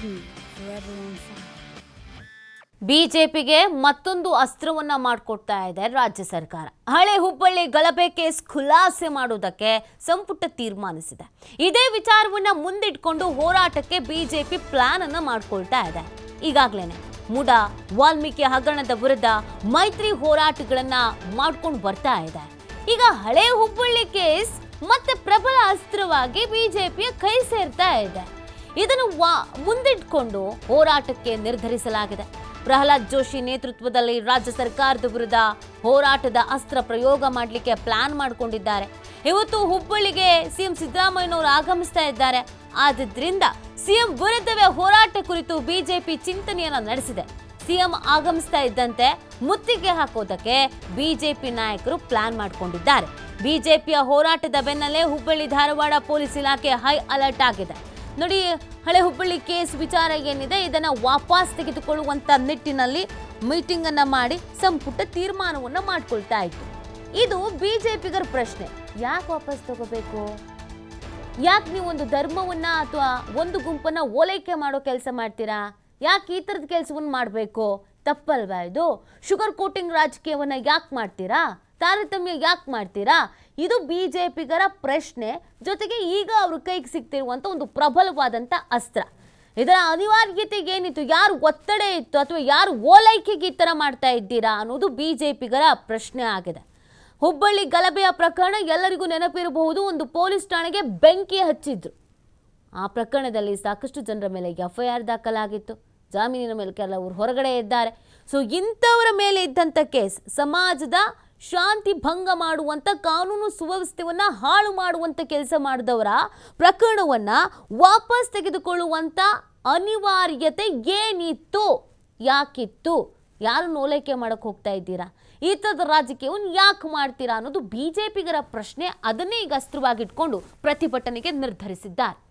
forever on fire. ಬಿಜೆಪಿಗೆ ಮತ್ತೊಂದು ಅಸ್ತ್ರವನ್ನ ಮಾಡಿಕೊಡ್ತಾ ಇದೆ ರಾಜ್ಯ ಸರ್ಕಾರ ಹಳೆ ಹುಬ್ಬಳ್ಳಿ ಗಲಭೆ ಕೇಸ್ ಖುಲಾಸೆ ಮಾಡುವುದಕ್ಕೆ ಸಂಪುಟ ತೀರ್ಮಾನಿಸಿದೆ ಇದೇ ವಿಚಾರವನ್ನ ಮುಂದಿಟ್ಕೊಂಡು ಹೋರಾಟಕ್ಕೆ ಬಿಜೆಪಿ ಪ್ಲಾನ್ ಅನ್ನ ಮಾಡ್ಕೊಳ್ತಾ ಇದೆ ಈಗಾಗ್ಲೇನೆ ಮುಡ ವಾಲ್ಮೀಕಿ ಹಗರಣದ ವಿರುದ್ಧ ಮೈತ್ರಿ ಹೋರಾಟಗಳನ್ನ ಮಾಡ್ಕೊಂಡು ಬರ್ತಾ ಇದೆ ಈಗ ಹಳೆ ಹುಬ್ಬಳ್ಳಿ ಕೇಸ್ ಮತ್ತೆ ಪ್ರಬಲ ಅಸ್ತ್ರವಾಗಿ ಬಿಜೆಪಿಯ ಕೈ ಸೇರ್ತಾ ಇದೆ ಇದನ್ನು ವಾ- ಮುಂದಿಟ್ಕೊಂಡು ಹೋರಾಟಕ್ಕೆ ನಿರ್ಧರಿಸಲಾಗಿದೆ ಪ್ರಹ್ಲಾದ್ ಜೋಶಿ ನೇತೃತ್ವದಲ್ಲಿ ರಾಜ್ಯ ಸರ್ಕಾರದ ವಿರುದ್ಧ ಹೋರಾಟದ ಅಸ್ತ್ರ ಪ್ರಯೋಗ ಮಾಡಲಿಕ್ಕೆ ಪ್ಲಾನ್ ಮಾಡಿಕೊಂಡಿದ್ದಾರೆ ಇವತ್ತು ಹುಬ್ಬಳ್ಳಿಗೆ ಸಿಎಂ ಸಿದ್ದರಾಮಯ್ಯನವರು ಆಗಮಿಸ್ತಾ ಇದ್ದಾರೆ ಆದ್ರಿಂದ ಸಿಎಂ ವಿರುದ್ಧವೇ ಹೋರಾಟ ಕುರಿತು ಬಿಜೆಪಿ ಚಿಂತನೆಯನ್ನ ನಡೆಸಿದೆ ಸಿಎಂ ಆಗಮಿಸ್ತಾ ಇದ್ದಂತೆ ಮುತ್ತಿಗೆ ಹಾಕೋದಕ್ಕೆ ಬಿಜೆಪಿ ನಾಯಕರು ಪ್ಲಾನ್ ಮಾಡಿಕೊಂಡಿದ್ದಾರೆ ಬಿಜೆಪಿಯ ಹೋರಾಟದ ಬೆನ್ನಲ್ಲೇ ಹುಬ್ಬಳ್ಳಿ ಧಾರವಾಡ ಪೊಲೀಸ್ ಇಲಾಖೆ ಹೈ ಅಲರ್ಟ್ ಆಗಿದೆ ನೋಡಿ ಹಳೆ ಹುಬ್ಬಳ್ಳಿ ಕೇಸ್ ವಿಚಾರ ಏನಿದೆ ಇದನ್ನ ವಾಪಸ್ ತೆಗೆದುಕೊಳ್ಳುವಂತ ನಿಟ್ಟಿನಲ್ಲಿ ಮೀಟಿಂಗ್ ಅನ್ನ ಮಾಡಿ ಸಂಪುಟ ತೀರ್ಮಾನವನ್ನ ಮಾಡ್ಕೊಳ್ತಾ ಇತ್ತು ಇದು ಬಿಜೆಪಿಗರ ಪ್ರಶ್ನೆ ಯಾಕೆ ವಾಪಸ್ ತಗೋಬೇಕು ಯಾಕೆ ನೀವು ಒಂದು ಧರ್ಮವನ್ನ ಅಥವಾ ಒಂದು ಗುಂಪನ್ನ ಓಲೈಕೆ ಮಾಡೋ ಕೆಲಸ ಮಾಡ್ತೀರಾ ಯಾಕೆ ಈ ಥರದ ಕೆಲಸವನ್ನು ಮಾಡಬೇಕು ತಪ್ಪಲ್ವಾ ಇದು ಶುಗರ್ ಕೋಟಿಂಗ್ ರಾಜಕೀಯವನ್ನ ಯಾಕೆ ಮಾಡ್ತೀರಾ ತಾರತಮ್ಯ ಯಾಕೆ ಮಾಡ್ತೀರಾ ಇದು ಬಿ ಜೆ ಪಿಗರ ಪ್ರಶ್ನೆ ಜೊತೆಗೆ ಈಗ ಅವ್ರ ಕೈಗೆ ಸಿಗ್ತಿರುವಂಥ ಒಂದು ಪ್ರಬಲವಾದಂಥ ಅಸ್ತ್ರ ಇದರ ಅನಿವಾರ್ಯತೆ ಏನಿತ್ತು ಯಾರು ಒತ್ತಡ ಇತ್ತು ಅಥವಾ ಯಾರು ಓಲೈಕೆಗೆ ಈ ಥರ ಮಾಡ್ತಾ ಇದ್ದೀರಾ ಅನ್ನೋದು ಬಿ ಜೆ ಪಿಗರ ಪ್ರಶ್ನೆ ಆಗಿದೆ ಹುಬ್ಬಳ್ಳಿ ಗಲಭೆಯ ಪ್ರಕರಣ ಎಲ್ಲರಿಗೂ ನೆನಪಿರಬಹುದು ಒಂದು ಪೊಲೀಸ್ ಠಾಣೆಗೆ ಬೆಂಕಿ ಹಚ್ಚಿದ್ರು ಆ ಪ್ರಕರಣದಲ್ಲಿ ಸಾಕಷ್ಟು ಜನರ ಮೇಲೆ ಎಫ್ ಐ ಆರ್ ದಾಖಲಾಗಿತ್ತು ಜಾಮೀನಿನ ಮೇಲೆ ಕೆಲವರು ಹೊರಗಡೆ ಇದ್ದಾರೆ ಸೊ ಇಂಥವರ ಮೇಲೆ ಇದ್ದಂಥ ಕೇಸ್ ಸಮಾಜದ ಶಾಂತಿ ಭಂಗ ಮಾಡುವಂಥ ಕಾನೂನು ಸುವ್ಯವಸ್ಥೆಯನ್ನ ಹಾಳು ಮಾಡುವಂಥ ಕೆಲಸ ಮಾಡಿದವರ ಪ್ರಕರಣವನ್ನ ವಾಪಸ್ ತೆಗೆದುಕೊಳ್ಳುವಂಥ ಅನಿವಾರ್ಯತೆ ಏನಿತ್ತು ಯಾಕಿತ್ತು ಯಾರನ್ನು ಓಲೈಕೆ ಮಾಡಕ್ಕೆ ಹೋಗ್ತಾ ಇದ್ದೀರಾ ಈ ಥರದ ರಾಜಕೀಯವನ್ನು ಯಾಕೆ ಮಾಡ್ತೀರಾ ಅನ್ನೋದು ಬಿಜೆಪಿಗರ ಪ್ರಶ್ನೆ ಅದನ್ನೇ ಈಗ ಅಸ್ತ್ರವಾಗಿಟ್ಕೊಂಡು ಪ್ರತಿಭಟನೆಗೆ ನಿರ್ಧರಿಸಿದ್ದಾರೆ